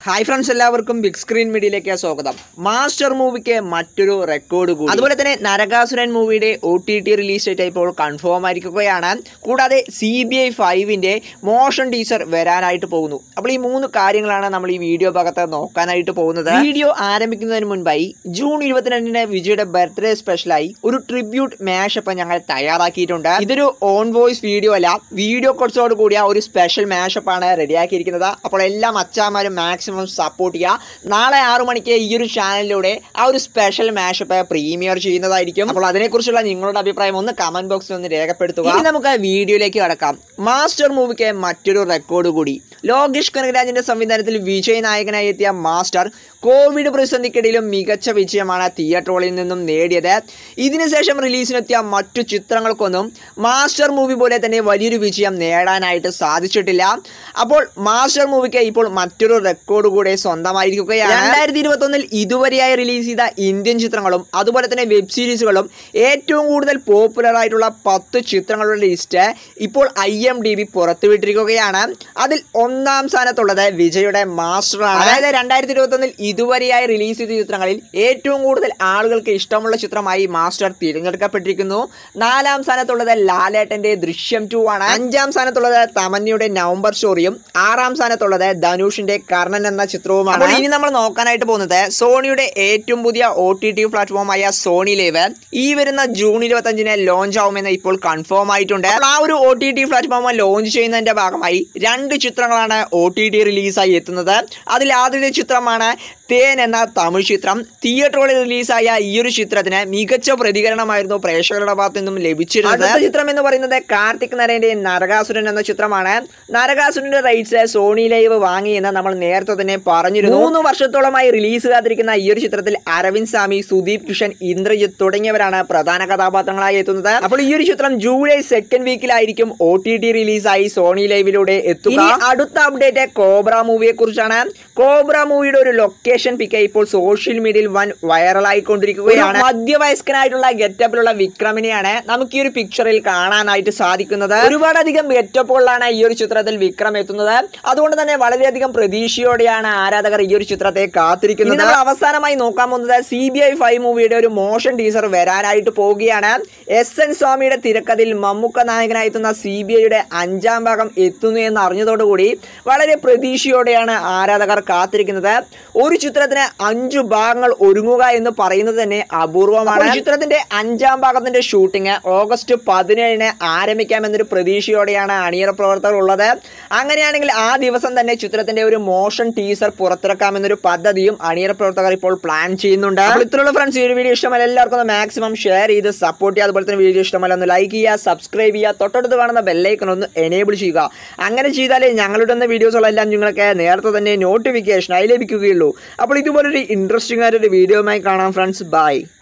hi friends എല്ലാവർക്കും big screen മീഡിയയിലേക്ക് സ്വാഗതം മാസ്റ്റർ മൂവിക്ക് മറ്റൊരു റെക്കോർഡ് കൂടി അതുപോലെ തന്നെ നരകാസുരൻ മൂവിയുടെ O T T release date ഇപ്പോൾ കൺഫേം ആയിരിക്കുകയാണ് കൂടാതെ സി ബി ഐ ഫൈവിൻ്റെ മോഷൻ ടീച്ചർ വരാനായിട്ട് പോകുന്നു അപ്പോൾ ഈ മൂന്ന് കാര്യങ്ങളാണ് നമ്മൾ ഈ വീഡിയോ ഭാഗത്ത് നോക്കാനായിട്ട് പോകുന്നത് വീഡിയോ ആരംഭിക്കുന്നതിന് മുൻപായി ജൂൺ ഇരുപത്തിരണ്ടിന് വിജയുടെ ബർത്ത്ഡേ സ്പെഷ്യലായി ഒരു ട്രിബ്യൂട്ട് മാഷപ്പ് ഞങ്ങൾ തയ്യാറാക്കിയിട്ടുണ്ട് ഇതൊരു ഓൺ വോയിസ് വീഡിയോ അല്ല വീഡിയോ കോഴ്സോട് കൂടിയ ഒരു സ്പെഷ്യൽ മാഷപ്പ് ആണ് റെഡിയാക്കിയിരിക്കുന്നത് അപ്പോൾ എല്ലാ മച്ചാമാരും മാക്സിമം സപ്പോർട്ട് ചെയ്യുക നാളെ ആറു മണിക്ക് ഈ ഒരു ചാനലിലൂടെ ആ ഒരു സ്പെഷ്യൽ മാഷപ്പ് പ്രീമിയർ ചെയ്യുന്നതായിരിക്കും അപ്പോൾ അതിനെക്കുറിച്ചുള്ള നിങ്ങളുടെ അഭിപ്രായം ഒന്ന് കമന്റ് ബോക്സിൽ ഒന്ന് രേഖപ്പെടുത്തുക ഇനി നമുക്ക് വീഡിയോയിലേക്ക് കടക്കാം മാസ്റ്റർ മൂവിക്ക് മറ്റൊരു റെക്കോർഡ് കൂടി ലോകേഷ് കനകരാജിന്റെ സംവിധാനത്തിൽ വിജയ് നായകനായി എത്തിയ മാസ്റ്റർ കോവിഡ് പ്രതിസന്ധിക്കിടയിലും മികച്ച വിജയമാണ് തിയേറ്ററുകളിൽ നിന്നും നേടിയത് ഇതിനുശേഷം റിലീസിനെത്തിയ മറ്റു ചിത്രങ്ങൾക്കൊന്നും മാസ്റ്റർ മൂവി പോലെ തന്നെ വലിയൊരു വിജയം നേടാനായിട്ട് സാധിച്ചിട്ടില്ല അപ്പോൾ മാസ്റ്റർ മൂവിക്ക് ഇപ്പോൾ മറ്റൊരു റെക്കോർഡ് കൂടെ സ്വന്തമായിരിക്കുകയാണ് രണ്ടായിരത്തി ഇരുപത്തൊന്നിൽ ഇതുവരെയായി റിലീസ് ചെയ്ത ഇന്ത്യൻ ചിത്രങ്ങളും അതുപോലെ തന്നെ വെബ് സീരീസുകളും ഏറ്റവും കൂടുതൽ പോപ്പുലർ ആയിട്ടുള്ള പത്ത് ചിത്രങ്ങളുടെ ലിസ്റ്റ് ഇപ്പോൾ ഐ എം ഡി ബി പുറത്തുവിട്ടിരിക്കുകയാണ് അതിൽ ഒന്നാം സ്ഥാനത്തുള്ളത് വിജയുടെ മാസ്റ്റർ ആണ് അതായത് രണ്ടായിരത്തി ഇരുപത്തൊന്നിൽ ഇതുവരെയായി റിലീസ് ചെയ്ത ചിത്രങ്ങളിൽ ഏറ്റവും കൂടുതൽ ആളുകൾക്ക് ഇഷ്ടമുള്ള ചിത്രമായി മാസ്റ്റർ തിരഞ്ഞെടുക്കപ്പെട്ടിരിക്കുന്നു നാലാം സ്ഥാനത്തുള്ളത് ലാലേട്ടന്റെ ദൃശ്യം ടു ആണ് അഞ്ചാം സ്ഥാനത്തുള്ളത് തമന്നയുടെ നവംബർ സ്റ്റോറിയും ആറാം സ്ഥാനത്തുള്ളത് ധനുഷിന്റെ കർണൻ എന്ന ചിത്രവുമാണ് അപ്പോൾ ഇനി നമ്മൾ നോക്കാനായിട്ട് പോകുന്നത് സോണിയുടെ ഏറ്റവും പുതിയ ഒ ടി ടി പ്ലാറ്റ്ഫോമായ സോണി ലൈവ് ഈ വരുന്ന ജൂൺ ഇരുപത്തി അഞ്ചിന് ലോഞ്ച് ആവുമെന്ന് ഇപ്പോൾ കൺഫേം ആയിട്ടുണ്ട് അപ്പോൾ ആ ഒരു O T T platform launch ചെയ്യുന്നതിന്റെ ഭാഗമായി രണ്ട് ചിത്രങ്ങളാണ് ഒ ടി ടി റിലീസായി എത്തുന്നത് അതിൽ ആദ്യത്തെ ചിത്രമാണ് തേൻ എന്ന തമിഴ് ചിത്രം തിയേറ്ററുകളിൽ റിലീസായ ഈ ഒരു ചിത്രത്തിന് മികച്ച പ്രതികരണമായിരുന്നു പ്രേക്ഷകരുടെ ഭാഗത്തു നിന്നും ലഭിച്ചിരുന്നത് അടുത്ത ചിത്രം എന്ന് പറയുന്നത് കാർത്തിക് നരേന്റെ നരകാസുരൻ എന്ന ചിത്രമാണ് നരകാസുരന്റെ റൈറ്റ്സ് സോണി ലൈവ് വാങ്ങി എന്ന് നമ്മൾ നേരത്തെ തന്നെ പറഞ്ഞിരുന്നു മൂന്ന് വർഷത്തോളമായി റിലീസ് കാത്തിരിക്കുന്ന ഈ ഒരു ചിത്രത്തിൽ അരവിന്ദ് സ്വാമി സുദീപ് കിഷൻ ഇന്ദ്രജിത്ത് തുടങ്ങിയവരാണ് പ്രധാന കഥാപാത്രങ്ങളായി എത്തുന്നത് അപ്പോൾ ഈ ഒരു ചിത്രം ജൂലൈ സെക്കൻഡ് വീക്കിലായിരിക്കും ഒ ടി ടി റിലീസായി സോണി ലൈവിലൂടെ എത്തുക ഇനി അടുത്ത അപ്ഡേറ്റ് കോബ്ര മൂവിയെ കുറിച്ചാണ് കോബ്ര മൂവിയുടെ ഒരു ലൊക്കേഷൻ പിക്ക് ഇപ്പോൾ സോഷ്യൽ മീഡിയയിൽ വൻ വൈറലായിക്കൊണ്ടിരിക്കുകയാണ് മധ്യവയസ്കനായിട്ടുള്ള ഗെറ്റപ്പിലുള്ള വിക്രമിനെയാണ് നമുക്ക് ഈ ഒരു പിക്ചറിൽ കാണാനായിട്ട് സാധിക്കുന്നത് ഒരുപാടധികം ഗെറ്റപ്പുകളിലാണ് ഈ ഒരു ചിത്രത്തിൽ വിക്രം എത്തുന്നത് അതുകൊണ്ട് തന്നെ വളരെയധികം പ്രതീക്ഷയോടെയാണ് ആരാധകർ ഈ ഒരു ചിത്രത്തെ കാത്തിരിക്കുന്നത് നമ്മൾ അവസാനമായി നോക്കാൻ പോകുന്നത് സി ബി ഐ ഫൈവ് മൂവിയുടെ ഒരു മോഷൻ ടീസർ വരാനായിട്ട് പോവുകയാണ് എസ് എൻ സ്വാമിയുടെ തിരക്കഥയിൽ മമ്മൂക്ക നായകനായി എത്തുന്ന സി ബി ഐയുടെ അഞ്ചാം ഭാഗം എത്തുന്നു എന്ന് അറിഞ്ഞതോടുകൂടി വളരെ പ്രതീക്ഷയോടെയാണ് ആരാധകർ കാത്തിരിക്കുന്നത് ഒരു ചിത്രത്തിന് അഞ്ചു ഭാഗങ്ങൾ ഒരുങ്ങുക എന്ന് പറയുന്നത് തന്നെ അപൂർവമാണ് ഈ ചിത്രത്തിന്റെ അഞ്ചാം ഭാഗത്തിന്റെ ഷൂട്ടിംഗ് ഓഗസ്റ്റ് പതിനേഴിന് ആരംഭിക്കാമെന്നൊരു പ്രതീക്ഷയോടെയാണ് അണിയറ പ്രവർത്തകർ ഉള്ളത് അങ്ങനെയാണെങ്കിൽ ആ ദിവസം തന്നെ ചിത്രത്തിന്റെ ഒരു മോഷൻ ടീസർ പുറത്തിറക്കാമെന്നൊരു പദ്ധതിയും അണിയറ പ്രവർത്തകർ ഇപ്പോൾ പ്ലാൻ ചെയ്യുന്നുണ്ട് അപ്പോൾ ഇത്രയുള്ള ഫ്രണ്ട്സ് ഈ ഒരു വീഡിയോ ഇഷ്ടമല്ല എല്ലാവർക്കും ഒന്ന് മാക്സിമം ഷെയർ ചെയ്ത് സപ്പോർട്ട് ചെയ്യുക അതുപോലെ തന്നെ വീഡിയോ ഇഷ്ടമല്ല ഒന്ന് ലൈക്ക് ചെയ്യുക സബ്സ്ക്രൈബ് ചെയ്യുക തൊട്ടടുത്ത് കാണുന്ന ബെല്ലൈക്കൺ ഒന്ന് എനേബിൾ ചെയ്യുക അങ്ങനെ ചെയ്താലേ ഞങ്ങളുടെ വീഡിയോസുകളെല്ലാം നിങ്ങൾക്ക് നേരത്തെ തന്നെ നോട്ടിഫിക്കേഷനായി ലഭിക്കുകയുള്ളൂ അപ്പോൾ ഇതുപോലൊരു ഇൻട്രസ്റ്റിംഗ് ആയിട്ടൊരു വീഡിയോയുമായി കാണാം ഫ്രണ്ട്സ് ബൈ